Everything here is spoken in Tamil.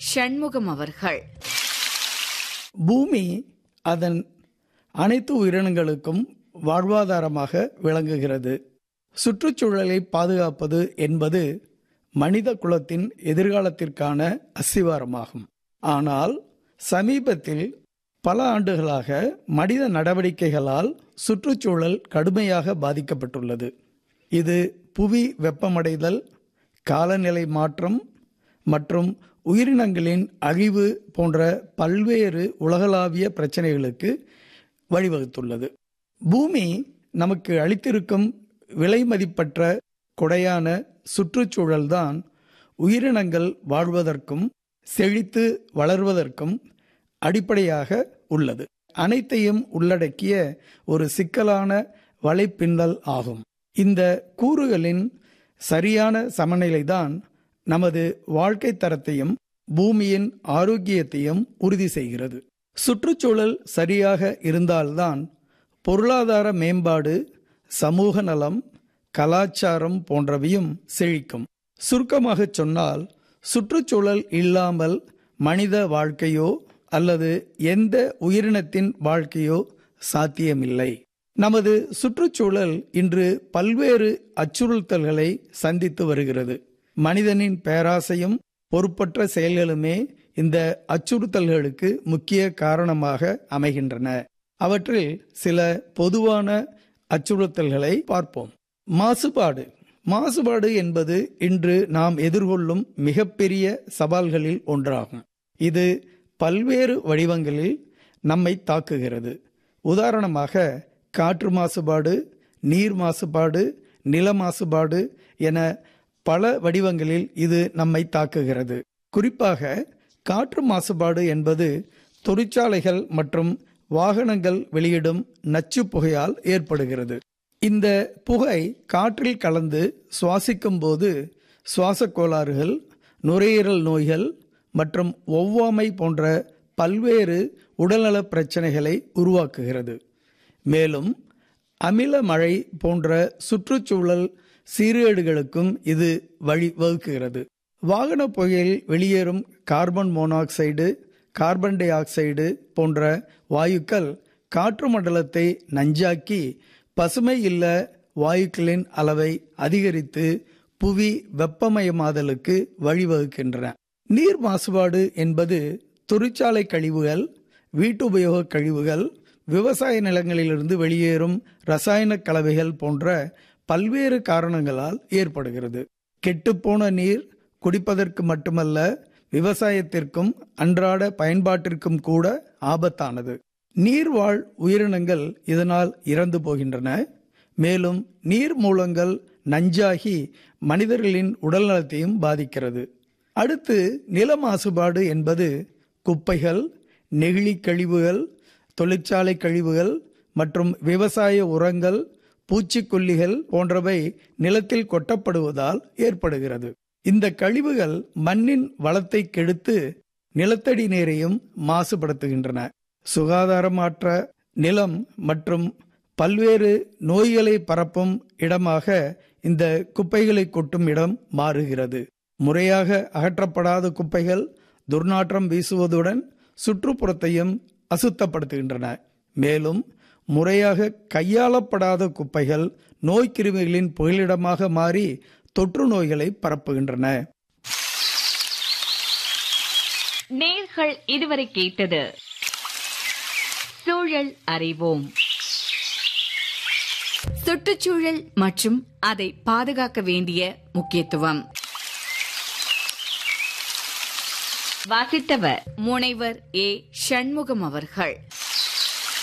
சண்முகம் அவர்கள் பூமி அதன் அனைத்து உயிரினங்களுக்கும் வாழ்வாதாரமாக விளங்குகிறது சுற்றுச்சூழலை பாதுகாப்பது என்பது மனித குலத்தின் எதிர்காலத்திற்கான அஸ்திவாரமாகும் ஆனால் சமீபத்தில் பல ஆண்டுகளாக மனித நடவடிக்கைகளால் சுற்றுச்சூழல் கடுமையாக பாதிக்கப்பட்டுள்ளது இது புவி வெப்பமடைதல் காலநிலை மாற்றம் மற்றும் உயிரினங்களின் அழிவு போன்ற பல்வேறு உலகளாவிய பிரச்சனைகளுக்கு வழிவகுத்துள்ளது பூமி நமக்கு அளித்திருக்கும் விலை மதிப்பற்ற கொடையான சுற்றுச்சூழல்தான் உயிரினங்கள் வாழ்வதற்கும் செழித்து வளர்வதற்கும் அடிப்படையாக உள்ளது அனைத்தையும் உள்ளடக்கிய ஒரு சிக்கலான வலைப்பின்னல் ஆகும் இந்த கூறுகளின் சரியான சமநிலைதான் நமது வாழ்க்கை தரத்தையும் பூமியின் ஆரோக்கியத்தையும் உறுதி செய்கிறது சுற்றுச்சூழல் சரியாக இருந்தால்தான் பொருளாதார மேம்பாடு சமூக நலம் கலாச்சாரம் போன்றவையும் செழிக்கும் சுருக்கமாக சொன்னால் சுற்றுச்சூழல் இல்லாமல் மனித வாழ்க்கையோ அல்லது எந்த உயிரினத்தின் வாழ்க்கையோ சாத்தியமில்லை நமது சுற்றுச்சூழல் இன்று பல்வேறு அச்சுறுத்தல்களை சந்தித்து வருகிறது மனிதனின் பேராசையும் பொறுப்பற்ற செயல்களுமே இந்த அச்சுறுத்தல்களுக்கு முக்கிய காரணமாக அமைகின்றன அவற்றில் சில பொதுவான அச்சுறுத்தல்களை பார்ப்போம் மாசுபாடு மாசுபாடு என்பது இன்று நாம் எதிர்கொள்ளும் மிகப்பெரிய சவால்களில் ஒன்றாகும் இது பல்வேறு வடிவங்களில் நம்மை தாக்குகிறது உதாரணமாக காற்று மாசுபாடு நீர் மாசுபாடு நில மாசுபாடு என பல வடிவங்களில் இது நம்மை தாக்குகிறது குறிப்பாக காற்று மாசுபாடு என்பது தொழிற்சாலைகள் மற்றும் வாகனங்கள் வெளியிடும் நச்சு புகையால் ஏற்படுகிறது இந்த புகை காற்றில் கலந்து சுவாசிக்கும் போது சுவாச கோளாறுகள் நுரையீரல் நோய்கள் மற்றும் ஒவ்வாமை போன்ற பல்வேறு உடல்நல பிரச்சனைகளை உருவாக்குகிறது மேலும் அமில மழை போன்ற சுற்றுச்சூழல் சீர்கேடுகளுக்கும் இது வழிவகுக்கிறது வாகன புகையில் வெளியேறும் carbon monoxide carbon dioxide போன்ற வாயுக்கள் காற்று மண்டலத்தை நஞ்சாக்கி பசுமை இல்ல வாயுக்களின் அளவை அதிகரித்து புவி வெப்பமயமாதலுக்கு வழிவகுக்கின்றன நீர் மாசுபாடு என்பது தொழிற்சாலை கழிவுகள் வீட்டுபயோக கழிவுகள் விவசாய நிலங்களிலிருந்து வெளியேறும் ரசாயன கலவைகள் போன்ற பல்வேறு காரணங்களால் ஏற்படுகிறது கெட்டுப்போன நீர் குடிப்பதற்கு மட்டுமல்ல விவசாயத்திற்கும் அன்றாட பயன்பாட்டிற்கும் கூட ஆபத்தானது நீர்வாழ் உயிரினங்கள் இதனால் இறந்து போகின்றன மேலும் நீர் மூலங்கள் நஞ்சாகி மனிதர்களின் உடல்நலத்தையும் பாதிக்கிறது அடுத்து நில மாசுபாடு என்பது குப்பைகள் நெகிழி கழிவுகள் தொழிற்சாலை கழிவுகள் மற்றும் விவசாய உரங்கள் பூச்சிக்கொல்லிகள் போன்றவை நிலத்தில் கொட்டப்படுவதால் ஏற்படுகிறது இந்த கழிவுகள் மண்ணின் வளத்தை கெடுத்து நிலத்தடி நீரையும் மாசுபடுத்துகின்றன சுகாதாரமற்ற நிலம் மற்றும் பல்வேறு நோய்களை பரப்பும் இடமாக இந்த குப்பைகளை கொட்டும் இடம் மாறுகிறது முறையாக அகற்றப்படாத குப்பைகள் துர்நாற்றம் வீசுவதுடன் சுற்றுப்புறத்தையும் அசுத்தப்படுத்துகின்றன மேலும் முறையாக கையாளப்படாத குப்பைகள் நோய்க்கிருமிகளின் புகலிடமாக மாறி தொற்று நோய்களை பரப்புகின்றன நேர்கள் இதுவரை கேட்டது சூழல் அறிவோம் சுற்றுச்சூழல் மற்றும் அதை பாதுகாக்க வேண்டிய முக்கியத்துவம் வாசித்தவர் முனைவர் ஏ சண்முகம் அவர்கள்